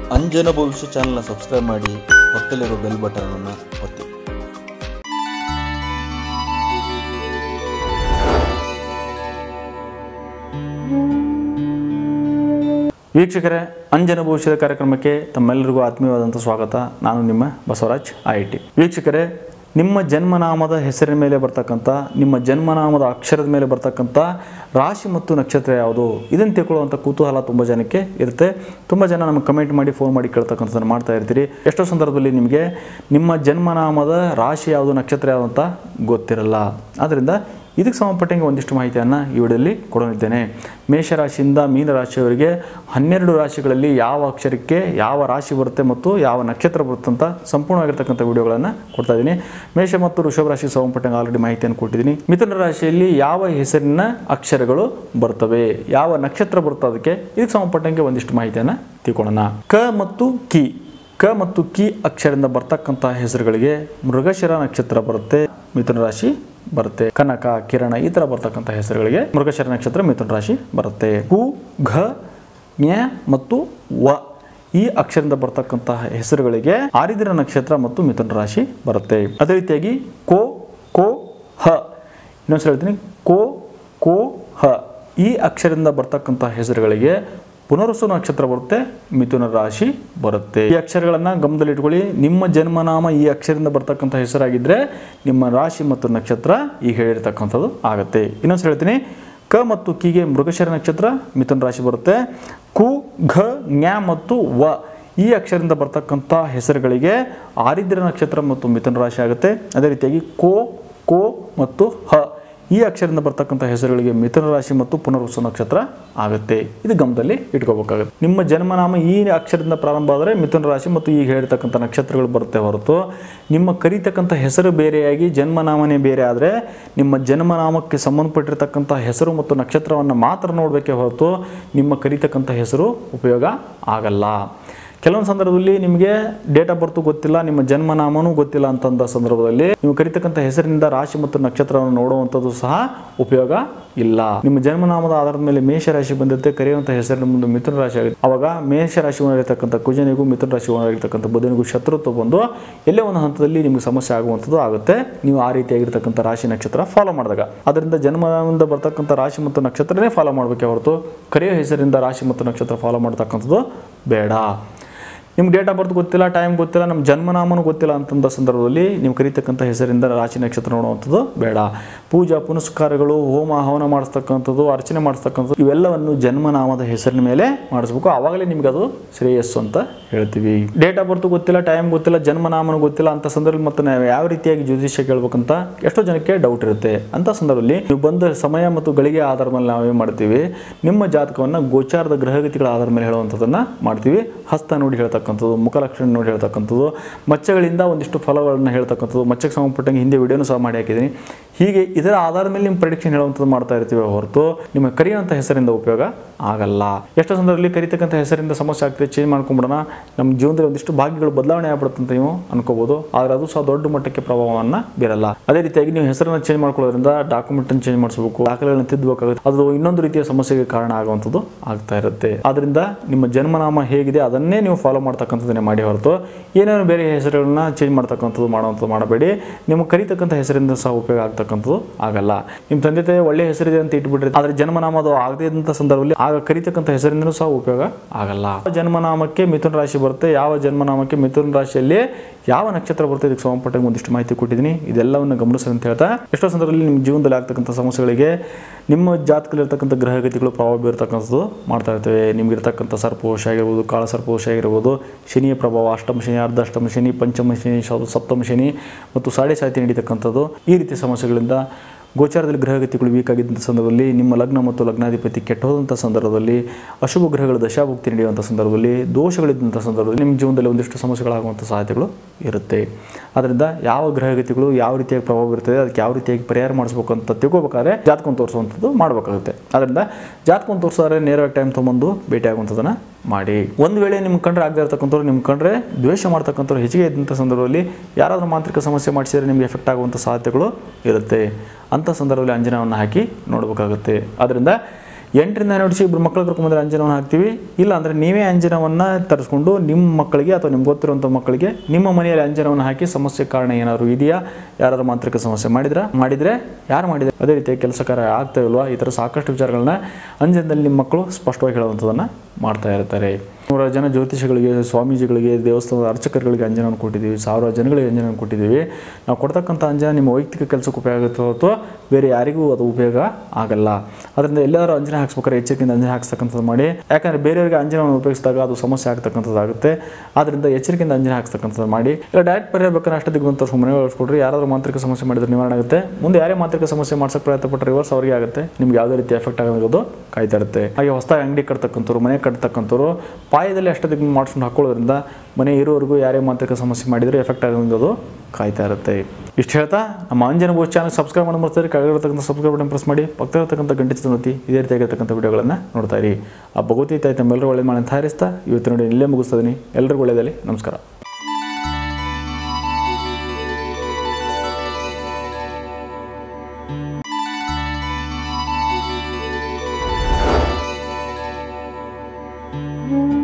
ಅಂಜನ ಭವಿಷ್ಯ ಚಾನಲ್ನ ಸಬ್ಸ್ಕ್ರೈಬ್ ಮಾಡಿ ಪಕ್ಕದಲ್ಲಿರೋ ಬೆಲ್ ಬಟನ್ ಅನ್ನು ಒತ್ತಿ ವೀಕ್ಷಕರೇ ಅಂಜನ ಭವಿಷ್ಯದ ಕಾರ್ಯಕ್ರಮಕ್ಕೆ ತಮ್ಮೆಲ್ಲರಿಗೂ ಆತ್ಮೀಯವಾದಂಥ ಸ್ವಾಗತ ನಾನು ನಿಮ್ಮ ಬಸವರಾಜ್ ಐ ಟಿ ವೀಕ್ಷಕರೇ ನಿಮ್ಮ ಜನ್ಮನಾಮದ ಹೆಸರಿನ ಮೇಲೆ ಬರ್ತಕ್ಕಂಥ ನಿಮ್ಮ ಜನ್ಮನಾಮದ ಅಕ್ಷರದ ಮೇಲೆ ಬರ್ತಕ್ಕಂಥ ರಾಶಿ ಮತ್ತು ನಕ್ಷತ್ರ ಯಾವುದು ಇದನ್ನು ತಿಳ್ಕೊಳ್ಳುವಂಥ ಕುತೂಹಲ ತುಂಬ ಜನಕ್ಕೆ ಇರುತ್ತೆ ತುಂಬ ಜನ ನಮಗೆ ಕಮೆಂಟ್ ಮಾಡಿ ಫೋನ್ ಮಾಡಿ ಕೇಳ್ತಕ್ಕಂಥದ್ದನ್ನು ಮಾಡ್ತಾ ಇರ್ತೀರಿ ಎಷ್ಟೋ ಸಂದರ್ಭದಲ್ಲಿ ನಿಮಗೆ ನಿಮ್ಮ ಜನ್ಮನಾಮದ ರಾಶಿ ಯಾವುದು ನಕ್ಷತ್ರ ಯಾವುದು ಅಂತ ಗೊತ್ತಿರಲ್ಲ ಆದ್ದರಿಂದ ಇದಕ್ಕೆ ಸಂಬಂಧಪಟ್ಟಂಗೆ ಒಂದಿಷ್ಟು ಮಾಹಿತಿಯನ್ನು ಈ ವಿಡಿಯೋದಲ್ಲಿ ಕೊಡಲಿದ್ದೇನೆ ಮೇಷರಾಶಿಯಿಂದ ಮೀನರಾಶಿಯವರಿಗೆ ಹನ್ನೆರಡು ರಾಶಿಗಳಲ್ಲಿ ಯಾವ ಅಕ್ಷರಕ್ಕೆ ಯಾವ ರಾಶಿ ಬರುತ್ತೆ ಮತ್ತು ಯಾವ ನಕ್ಷತ್ರ ಬರುತ್ತೆ ಅಂತ ಸಂಪೂರ್ಣವಾಗಿರ್ತಕ್ಕಂಥ ವಿಡಿಯೋಗಳನ್ನು ಕೊಡ್ತಾ ಇದ್ದೀನಿ ಮೇಷ ಮತ್ತು ವೃಷಭ ರಾಶಿಗೆ ಸಂಬಂಧಪಟ್ಟಂಗೆ ಆಲ್ರೆಡಿ ಮಾಹಿತಿಯನ್ನು ಕೊಟ್ಟಿದ್ದೀನಿ ಮಿಥುನ ರಾಶಿಯಲ್ಲಿ ಯಾವ ಹೆಸರಿನ ಅಕ್ಷರಗಳು ಬರ್ತವೆ ಯಾವ ನಕ್ಷತ್ರ ಬರುತ್ತೆ ಅದಕ್ಕೆ ಇದಕ್ಕೆ ಸಂಬಂಧಪಟ್ಟಂಗೆ ಒಂದಿಷ್ಟು ಮಾಹಿತಿಯನ್ನು ತಿಳ್ಕೊಳ್ಳೋಣ ಕ ಮತ್ತು ಕಿ ಕ ಮತ್ತು ಕಿ ಅಕ್ಷರದಿಂದ ಬರ್ತಕ್ಕಂಥ ಹೆಸರುಗಳಿಗೆ ಮೃಗಶಿರ ನಕ್ಷತ್ರ ಬರುತ್ತೆ ಮಿಥುನ ರಾಶಿ ಬರುತ್ತೆ ಕನಕ ಕಿರಣ ಈ ಥರ ಬರ್ತಕ್ಕಂಥ ಹೆಸರುಗಳಿಗೆ ಮೃಗಶಿರ ನಕ್ಷತ್ರ ಮಿಥುನ ರಾಶಿ ಬರುತ್ತೆ ಹು ಘ ಜ್ಞ ಮತ್ತು ವ ಈ ಅಕ್ಷರದಿಂದ ಬರ್ತಕ್ಕಂತಹ ಹೆಸರುಗಳಿಗೆ ಆರಿದ್ರ ನಕ್ಷತ್ರ ಮತ್ತು ಮಿಥುನ ರಾಶಿ ಬರುತ್ತೆ ಅದೇ ರೀತಿಯಾಗಿ ಕೋ ಕೋ ಹ ಇನ್ನೊಂದ್ಸಲ ಹೇಳ್ತೀನಿ ಕೋ ಕೋ ಹ ಈ ಅಕ್ಷರದಿಂದ ಬರ್ತಕ್ಕಂಥ ಹೆಸರುಗಳಿಗೆ ಪುನರ್ವಸು ನಕ್ಷತ್ರ ಬರುತ್ತೆ ಮಿಥುನ ರಾಶಿ ಬರುತ್ತೆ ಈ ಅಕ್ಷರಗಳನ್ನು ಗಮನದಲ್ಲಿಟ್ಕೊಳ್ಳಿ ನಿಮ್ಮ ಜನ್ಮನಾಮ ಈ ಅಕ್ಷರದಿಂದ ಬರ್ತಕ್ಕಂಥ ಹೆಸರಾಗಿದ್ದರೆ ನಿಮ್ಮ ರಾಶಿ ಮತ್ತು ನಕ್ಷತ್ರ ಈಗ ಹೇಳಿರ್ತಕ್ಕಂಥದ್ದು ಆಗುತ್ತೆ ಇನ್ನೊಂದ್ಸಲ ಹೇಳ್ತೀನಿ ಕ ಮತ್ತು ಕಿಗೆ ಮೃಗಶಿರ ನಕ್ಷತ್ರ ಮಿಥುನ ರಾಶಿ ಬರುತ್ತೆ ಕು ಘ ಜ್ಞ ಮತ್ತು ವ ಈ ಅಕ್ಷರದಿಂದ ಬರ್ತಕ್ಕಂಥ ಹೆಸರುಗಳಿಗೆ ಆರಿದ್ರ ನಕ್ಷತ್ರ ಮತ್ತು ಮಿಥುನ ರಾಶಿ ಆಗುತ್ತೆ ಅದೇ ರೀತಿಯಾಗಿ ಕೋ ಕೋ ಮತ್ತು ಹ ಈ ಅಕ್ಷರದಿಂದ ಬರ್ತಕ್ಕಂಥ ಹೆಸರುಗಳಿಗೆ ಮಿಥುನ ರಾಶಿ ಮತ್ತು ಪುನರ್ವಸು ನಕ್ಷತ್ರ ಆಗುತ್ತೆ ಇದು ಗಮನದಲ್ಲಿ ಇಟ್ಕೋಬೇಕಾಗುತ್ತೆ ನಿಮ್ಮ ಜನ್ಮನಾಮ ಈ ಅಕ್ಷರದಿಂದ ಪ್ರಾರಂಭ ಆದರೆ ಮಿಥುನ ರಾಶಿ ಮತ್ತು ಈಗ ಹೇಳ್ತಕ್ಕಂಥ ನಕ್ಷತ್ರಗಳು ಬರುತ್ತೆ ಹೊರತು ನಿಮ್ಮ ಕರೀತಕ್ಕಂಥ ಹೆಸರು ಬೇರೆಯಾಗಿ ಜನ್ಮನಾಮನೇ ಬೇರೆ ಆದರೆ ನಿಮ್ಮ ಜನ್ಮನಾಮಕ್ಕೆ ಸಂಬಂಧಪಟ್ಟಿರ್ತಕ್ಕಂಥ ಹೆಸರು ಮತ್ತು ನಕ್ಷತ್ರವನ್ನು ಮಾತ್ರ ನೋಡಬೇಕೇ ಹೊರತು ನಿಮ್ಮ ಕರೀತಕ್ಕಂಥ ಹೆಸರು ಉಪಯೋಗ ಆಗಲ್ಲ ಕೆಲವೊಂದು ಸಂದರ್ಭದಲ್ಲಿ ನಿಮಗೆ ಡೇಟ್ ಆಫ್ ಬರ್ತ್ ಗೊತ್ತಿಲ್ಲ ನಿಮ್ಮ ಜನ್ಮನಾಮನೂ ಗೊತ್ತಿಲ್ಲ ಅಂತಂದ ಸಂದರ್ಭದಲ್ಲಿ ನೀವು ಕರಿತಕ್ಕಂಥ ಹೆಸರಿನಿಂದ ರಾಶಿ ಮತ್ತು ನಕ್ಷತ್ರವನ್ನು ನೋಡುವಂಥದ್ದು ಸಹ ಉಪಯೋಗ ಇಲ್ಲ ನಿಮ್ಮ ಜನ್ಮನಾಮದ ಆಧಾರದ ಮೇಲೆ ಮೇಷ ರಾಶಿ ಬಂದಿರುತ್ತೆ ಕರೆಯುವಂಥ ಹೆಸರಿನ ಮುಂದೆ ಮಿಥುನ ರಾಶಿ ಆಗುತ್ತೆ ಅವಾಗ ಮೇಷ ರಾಶಿ ಒಳಗಿರ್ತಕ್ಕಂಥ ಕುಜನಿಗೂ ಮಿಥುನ ರಾಶಿ ಒಳಗಿರ್ತಕ್ಕಂಥ ಬುಧನಿಗೂ ಶತ್ರುತ್ವ ಬಂದು ಎಲ್ಲೇ ಒಂದು ಹಂತದಲ್ಲಿ ನಿಮಗೆ ಸಮಸ್ಯೆ ಆಗುವಂಥದ್ದು ಆಗುತ್ತೆ ನೀವು ಆ ರೀತಿಯಾಗಿರ್ತಕ್ಕಂಥ ರಾಶಿ ನಕ್ಷತ್ರ ಫಾಲೋ ಮಾಡಿದಾಗ ಅದರಿಂದ ಜನ್ಮದಿಂದ ಬರ್ತಕ್ಕಂಥ ರಾಶಿ ಮತ್ತು ನಕ್ಷತ್ರನೇ ಫಾಲೋ ಮಾಡಬೇಕೆ ಹೊರತು ಕರೆಯೋ ಹೆಸರಿಂದ ರಾಶಿ ಮತ್ತು ನಕ್ಷತ್ರ ಫಾಲೋ ಮಾಡ್ತಕ್ಕಂಥದ್ದು ಬೇಡ ನಿಮ್ಗೆ ಡೇಟ್ ಆಫ್ ಬರ್ತ್ ಗೊತ್ತಿಲ್ಲ ಟೈಮ್ ಗೊತ್ತಿಲ್ಲ ನಮ್ಮ ಜನ್ಮನಾಮನೂ ಗೊತ್ತಿಲ್ಲ ಅಂತಂದ ಸಂದರ್ಭದಲ್ಲಿ ನೀವು ಕರೀತಕ್ಕಂಥ ಹೆಸರಿಂದ ರಾಶಿ ನಕ್ಷತ್ರ ನೋಡುವಂಥದ್ದು ಬೇಡ ಪೂಜಾ ಪುನಸ್ಕಾರಗಳು ಹೋಮ ಹವನ ಮಾಡಿಸ್ತಕ್ಕಂಥದ್ದು ಅರ್ಚನೆ ಮಾಡಿಸ್ತಕ್ಕಂಥದ್ದು ಇವೆಲ್ಲವನ್ನು ಜನ್ಮನಾಮದ ಹೆಸರಿನ ಮೇಲೆ ಮಾಡಿಸ್ಬೇಕು ಆವಾಗಲೇ ನಿಮ್ಗೆ ಅದು ಶ್ರೇಯಸ್ಸು ಅಂತ ಹೇಳ್ತೀವಿ ಡೇಟ್ ಆಫ್ ಬರ್ತ್ ಗೊತ್ತಿಲ್ಲ ಟೈಮ್ ಗೊತ್ತಿಲ್ಲ ಜನ್ಮನಾಮನೂ ಗೊತ್ತಿಲ್ಲ ಅಂತ ಸಂದರ್ಭದಲ್ಲಿ ಮತ್ತೆ ನಾವು ಯಾವ ರೀತಿಯಾಗಿ ಜ್ಯೋತಿಷ್ಯ ಕೇಳ್ಬೇಕಂತ ಎಷ್ಟೋ ಜನಕ್ಕೆ ಡೌಟ್ ಇರುತ್ತೆ ಅಂತ ಸಂದರ್ಭದಲ್ಲಿ ನೀವು ಬಂದ ಸಮಯ ಮತ್ತು ಗಳಿಗೆ ಆಧಾರ ಮೇಲೆ ನಾವೇನು ಮಾಡ್ತೀವಿ ನಿಮ್ಮ ಜಾತಕವನ್ನು ಗೋಚಾರದ ಗ್ರಹಗತಿಗಳ ಆಧಾರ ಮೇಲೆ ಹೇಳುವಂಥದ್ದನ್ನು ಮಾಡ್ತೀವಿ ಹಸ್ತ ನೋಡಿ ಹೇಳ್ತಕ್ಕಂಥದ್ದು ಮುಖಲಕ್ಷಣ ನೋಡಿ ಹೇಳ್ತಕ್ಕಂಥದ್ದು ಮಚ್ಚಗಳಿಂದ ಒಂದಿಷ್ಟು ಫಲಗಳನ್ನು ಹೇಳ್ತಕ್ಕಂಥದ್ದು ಮಚ್ಚಕ್ಕೆ ಸಂಬಂಧಪಟ್ಟಂಗೆ ಹಿಂದೆ ವಿಡಿಯೋನು ಸಹ ಮಾಡಿ ಹಾಕಿದ್ದೀನಿ ಹೀಗೆ ಇದರ ಆಧಾರದ ಮೇಲೆ ನಿಮ್ಮ ಪ್ರೆಡಿಕ್ಷನ್ ಹೇಳುವಂಥದ್ದು ಮಾಡ್ತಾ ಇರ್ತೀವಿ ಹೊರತು ನಿಮ್ಮ ಕರೆಯುವಂಥ ಹೆಸರಿಂದ ಉಪಯೋಗ ಆಗಲ್ಲ ಎಷ್ಟೋ ಸಂದರ್ಭದಲ್ಲಿ ಕರಿತಕ್ಕಂಥ ಹೆಸರಿಂದ ಸಮಸ್ಯೆ ಆಗ್ತದೆ ಚೇಂಜ್ ಮಾಡ್ಕೊಂಬಿಡೋಣ ನಮ್ಮ ಜೀವನದಲ್ಲಿ ಒಂದಿಷ್ಟು ಭಾಗ್ಯಗಳು ಬದಲಾವಣೆ ಆಗ್ಬಿಡುತ್ತೆ ಅಂತ ನೀವು ಅನ್ಕೋಬೋದು ಆದರೆ ಅದು ಸಹ ದೊಡ್ಡ ಮಟ್ಟಕ್ಕೆ ಪ್ರಭಾವವನ್ನು ಬೀರಲ್ಲ ಅದೇ ರೀತಿಯಾಗಿ ನೀವು ಹೆಸರನ್ನು ಚೇಂಜ್ ಮಾಡ್ಕೊಳ್ಳೋದ್ರಿಂದ ಡಾಕ್ಯುಮೆಂಟನ್ನು ಚೇಂಜ್ ಮಾಡಿಸಬೇಕು ದಾಖಲೆಗಳನ್ನು ತಿದ್ದಬೇಕಾಗುತ್ತೆ ಅದು ಇನ್ನೊಂದು ರೀತಿಯ ಸಮಸ್ಯೆಗೆ ಕಾರಣ ಆಗುವಂಥದ್ದು ಆಗ್ತಾ ಇರುತ್ತೆ ಆದ್ದರಿಂದ ನಿಮ್ಮ ಜನ್ಮನಾಮ ಹೇಗಿದೆ ಅದನ್ನೇ ನೀವು ಫಾಲೋ ಮಾಡ್ತಕ್ಕಂಥದ್ದನ್ನೇ ಮಾಡಿ ಹೊರತು ಏನೇನು ಬೇರೆ ಹೆಸರುಗಳನ್ನ ಚೇಂಜ್ ಮಾಡ್ತಕ್ಕಂಥದ್ದು ಮಾಡುವಂಥದ್ದು ಮಾಡಬೇಡಿ ನಿಮಗೆ ಕರಿತಕ್ಕಂಥ ಹೆಸರಿಂದ ಸಹ ಉಪಯೋಗ ಆಗ್ತಕ್ಕಂಥದ್ದು ಆಗಲ್ಲ ನಿಮ್ಮ ತಂದೆ ತಾಯಿ ಒಳ್ಳೆ ಹೆಸರಿದೆ ಅಂತ ಇಟ್ಬಿಟ್ರೆ ಆದರೆ ಜನ್ಮನಾಮ ಅದು ಆಗದೇ ಇದ್ದಂಥ ಸಂದರ್ಭದಲ್ಲಿ ಆಗ ಕರಿತಕ್ಕಂಥ ಹೆಸರಿಂದನೂ ಸಹ ಉಪಯೋಗ ಆಗಲ್ಲ ಯಾವ ಜನ್ಮನಾಮಕ್ಕೆ ಮಿಥುನ ರಾಶಿ ಬರುತ್ತೆ ಯಾವ ಜನ್ಮನಾಮಕ್ಕೆ ಮಿಥುನ ರಾಶಿಯಲ್ಲಿ ಯಾವ ನಕ್ಷತ್ರ ಬರುತ್ತೆ ಇದಕ್ಕೆ ಸಂಬಂಧಪಟ್ಟ ಒಂದಿಷ್ಟು ಮಾಹಿತಿ ಕೊಟ್ಟಿದ್ದೀನಿ ಇದೆಲ್ಲವನ್ನು ಗಮನಿಸಿ ಅಂತ ಹೇಳ್ತಾ ಎಷ್ಟೋ ಸಂದರ್ಭದಲ್ಲಿ ನಿಮ್ಮ ಜೀವನದಲ್ಲಿ ಆಗ್ತಕ್ಕಂಥ ಸಮಸ್ಯೆಗಳಿಗೆ ನಿಮ್ಮ ಜಾತಕದಲ್ಲಿರ್ತಕ್ಕಂಥ ಗ್ರಹಗತಿಗಳು ಪ್ರಭಾವ ಬೀರ್ತಕ್ಕಂಥದ್ದು ಮಾಡ್ತಾ ಇರ್ತೇವೆ ನಿಮ್ಗಿರ್ತಕ್ಕಂಥ ಸರ್ಪೋಷ ಆಗಿರ್ಬೋದು ಕಾಳ ಸರ್ಪೋಷ ಆಗಿರ್ಬೋದು ಶನಿಯ ಪ್ರಭಾವ ಅಷ್ಟಮ ಶನಿ ಅರ್ಧಾಷ್ಟಮ ಶನಿ ಪಂಚಮ ಶನಿ ಸ- ಸಪ್ತಮ ಶನಿ ಮತ್ತು ಸಾಡೆ ಸಾತಿ ನಡೀತಕ್ಕಂಥದ್ದು ಈ ರೀತಿಯ ಸಮಸ್ಯೆಗಳಿಂದ ಗೋಚಾರದಲ್ಲಿ ಗ್ರಹಗತಿಗಳು ವೀಕ್ ಆಗಿದ್ದಂಥ ಸಂದರ್ಭದಲ್ಲಿ ನಿಮ್ಮ ಲಗ್ನ ಮತ್ತು ಲಗ್ನಾಧಿಪತಿ ಕೆಟ್ಟೋದಂಥ ಸಂದರ್ಭದಲ್ಲಿ ಅಶುಭ ಗ್ರಹಗಳ ದಶಾಭುಕ್ತಿ ನಡೆಯುವಂಥ ಸಂದರ್ಭದಲ್ಲಿ ದೋಷಗಳಿದ್ದಂಥ ಸಂದರ್ಭದಲ್ಲಿ ನಿಮ್ಮ ಜೀವನದಲ್ಲಿ ಒಂದಿಷ್ಟು ಸಮಸ್ಯೆಗಳಾಗುವಂಥ ಸಾಧ್ಯತೆಗಳು ಇರುತ್ತೆ ಅದರಿಂದ ಯಾವ ಗ್ರಹಗತಿಗಳು ಯಾವ ರೀತಿಯಾಗಿ ಪ್ರಭಾವ ಬೀರ್ತದೆ ಅದಕ್ಕೆ ಯಾವ ರೀತಿಯಾಗಿ ಪರಿಹಾರ ಮಾಡಿಸ್ಬೇಕು ಅಂತ ತಿಳ್ಕೊಬೇಕಾದ್ರೆ ಜಾತಕವನ್ನು ತೋರಿಸುವಂಥದ್ದು ಮಾಡಬೇಕಾಗುತ್ತೆ ಅದರಿಂದ ಜಾತಕವನ್ನು ತೋರಿಸಿದ್ರೆ ನೇರವಾಗಿ ಟೈಮ್ ತೊಗೊಂಬಂದು ಭೇಟಿ ಆಗುವಂಥದ್ದನ್ನು ಮಾಡಿ ಒಂದು ವೇಳೆ ನಿಮ್ಮ ಕಂಡ್ರೆ ಆಗದೆ ಇರ್ತಕ್ಕಂಥವ್ರು ನಿಮ್ಮ ಕಂಡ್ರೆ ದ್ವೇಷ ಮಾಡ್ತಕ್ಕಂಥವ್ರು ಹೆಚ್ಚಿಗೆ ಇದ್ದಂಥ ಸಂದರ್ಭದಲ್ಲಿ ಯಾರಾದರೂ ಮಾಂತ್ರಿಕ ಸಮಸ್ಯೆ ಮಾಡಿಸಿದ್ರೆ ನಿಮಗೆ ಎಫೆಕ್ಟ್ ಆಗುವಂಥ ಸಾಧ್ಯತೆಗಳು ಇರುತ್ತೆ ಅಂಥ ಸಂದರ್ಭದಲ್ಲಿ ಅಂಜನವನ್ನು ಹಾಕಿ ನೋಡಬೇಕಾಗುತ್ತೆ ಆದ್ದರಿಂದ ಎಂಟರಿಂದ ಹನ್ನೆರಡು ವರ್ಷ ಇಬ್ಬರು ಮಕ್ಕಳು ಕರ್ಕೊಂಬಂದ್ರೆ ಅಂಜನವನ್ನು ಹಾಕ್ತೀವಿ ಇಲ್ಲ ಅಂದರೆ ನೀವೇ ಅಂಜನವನ್ನು ತರಿಸ್ಕೊಂಡು ನಿಮ್ಮ ಮಕ್ಕಳಿಗೆ ಅಥವಾ ನಿಮ್ಗೆ ಗೊತ್ತಿರುವಂಥ ಮಕ್ಕಳಿಗೆ ನಿಮ್ಮ ಮನೆಯಲ್ಲಿ ಅಂಜನವನ್ನು ಹಾಕಿ ಸಮಸ್ಯೆ ಕಾರಣ ಏನಾದರೂ ಇದೆಯಾ ಯಾರಾದ್ರು ಮಾಂತ್ರಿಕ ಸಮಸ್ಯೆ ಮಾಡಿದ್ರ ಮಾಡಿದರೆ ಯಾರು ಮಾಡಿದರೆ ಅದೇ ರೀತಿ ಕೆಲಸ ಕಾರ್ಯ ಆಗ್ತಾ ಇಲ್ವಾ ಈ ಥರ ಸಾಕಷ್ಟು ವಿಚಾರಗಳನ್ನ ಅಂಜನದಲ್ಲಿ ನಿಮ್ಮ ಮಕ್ಕಳು ಸ್ಪಷ್ಟವಾಗಿ ಹೇಳುವಂಥದ್ದನ್ನು ಮಾಡ್ತಾ ಇರ್ತಾರೆ ನೂರಾರು ಜನ ಜ್ಯೋತಿಷಿಗಳಿಗೆ ಸ್ವಾಮೀಜಿಗಳಿಗೆ ದೇವಸ್ಥಾನದ ಅರ್ಚಕರುಗಳಿಗೆ ಅಂಜನವನ್ನು ಕೊಟ್ಟಿದ್ದೀವಿ ಸಾವಿರಾರು ಜನಗಳಿಗೆ ಅಂಜನವನ್ನು ಕೊಟ್ಟಿದ್ದೀವಿ ನಾವು ಕೊಡ್ತಕ್ಕಂಥ ಅಂಜನ ನಿಮ್ಮ ವೈಯಕ್ತಿಕ ಕೆಲಸಕ್ಕೆ ಉಪಯೋಗ ಆಗುತ್ತೋ ಅಥವಾ ಬೇರೆ ಯಾರಿಗೂ ಅದು ಉಪಯೋಗ ಆಗಲ್ಲ ಅದರಿಂದ ಎಲ್ಲರೂ ಅಂಜನ ಹಾಕ್ಸ್ಬೇಕಾದ್ರೆ ಎಚ್ಚರಿಕೆಯಿಂದ ಅಂಜನ ಹಾಕ್ಸ್ತಕ್ಕಂಥದ್ದು ಮಾಡಿ ಯಾಕಂದರೆ ಬೇರೆಯವರಿಗೆ ಅಂಜನವನ್ನು ಉಪಯೋಗಿಸಿದಾಗ ಅದು ಸಮಸ್ಯೆ ಆಗ್ತಕ್ಕಂಥದ್ದಾಗುತ್ತೆ ಆದ್ದರಿಂದ ಎಚ್ಚರಿಕೆಯಿಂದ ಅಂಜನ ಹಾಕ್ಸ್ತಕ್ಕಂಥದ್ದು ಮಾಡಿ ಇಲ್ಲ ಡೈರೆಕ್ಟ್ ಪರಿಹಾರ ಬೇಕಾದ್ರೆ ಅಷ್ಟೇ ದಿಗ್ಗಂತ ತೋರಿಸ್ಕೊಂಡು ಮನೆಗೆ ಕಳಿಸ್ಕೊಡ್ರಿ ಯಾರಾದರೂ ಮಾಂತ್ರಿಕ ಸಮಸ್ಯೆ ಮಾಡಿದ್ರೆ ನಿವಾರಣೆ ಆಗುತ್ತೆ ಮುಂದೆ ಯಾರೇ ಮಾಂತ್ರಿಕ ಸಮಸ್ಯೆ ಮಾಡ್ಸೋಕೆ ಪ್ರಯತ್ನ ಪಟ್ಟರೆ ರಿವರ್ಸ್ ಅವರಿಗೆ ಆಗುತ್ತೆ ನಿಮ್ಗೆ ಯಾವುದೇ ರೀತಿ ಎಫೆಕ್ಟ್ ಆಗೋದು ಕಾಯ್ತಾ ಇರುತ್ತೆ ಹಾಗೆ ಹೊಸದಾಗಿ ಅಂಗಡಿ ಕಟ್ತಕ್ಕಂಥವ್ರು ಮನೆ ಕಟ್ತಕ್ಕಂಥವ್ರು ಪಾಯದಲ್ಲಿ ಅಷ್ಟೇ ದಿಗ್ಗು ಮಾಡಿಸ್ಕೊಂಡು ಹಾಕೊಳ್ಳೋದ್ರಿಂದ ಮನೆ ಇರೋವರೆಗೂ ಯಾರೇ ಮಾಂತ್ರಿಕ ಸಮಸ್ಯೆ ಮಾಡಿದರೆ ಎಫೆಕ್ಟ್ ಆಗೋದು ಕಾಯ್ತಾ ಇರುತ್ತೆ ಇಷ್ಟು ಹೇಳ್ತಾ ನಮ್ಮ ಅಂಜನ ಬೋಸ್ ಚಾನಲ್ ಸಬ್ಸ್ಕ್ರೈಬ್ ಮಾಡಿ ಬರ್ತಾರೆ ಕೆಳಗಿರತಕ್ಕಂಥ ಸಬ್ಸ್ಕ್ರೈಬ್ ಬಟನ್ ಪ್ರೆಸ್ ಮಾಡಿ ಪಕ್ಕದಲ್ಲಿರ್ತಕ್ಕಂಥ ಗಂಟೆ ಚಿತ್ರನತಿ ಇದೇ ರೀತಿಯಾಗಿರ್ತಕ್ಕಂಥ ವಿಡಿಯೋಗಳನ್ನು ನೋಡ್ತಾ ಇರಿ ಆ ಭಗವತಿ ತಾಯಿ ತಮ್ಮೆಲ್ಲರೂ ಒಳ್ಳೆ ಮಾಡಿ ಅಂತ ಹಾರಿಸ್ತಾ ಇವತ್ತು ನೋಡಿ ಇಲ್ಲೇ ಮುಗಿಸ್ತಾ ಇದೀನಿ ಎಲ್ರಿಗೂ ಒಳ್ಳೆಯದಲ್ಲಿ ನಮಸ್ಕಾರ thank you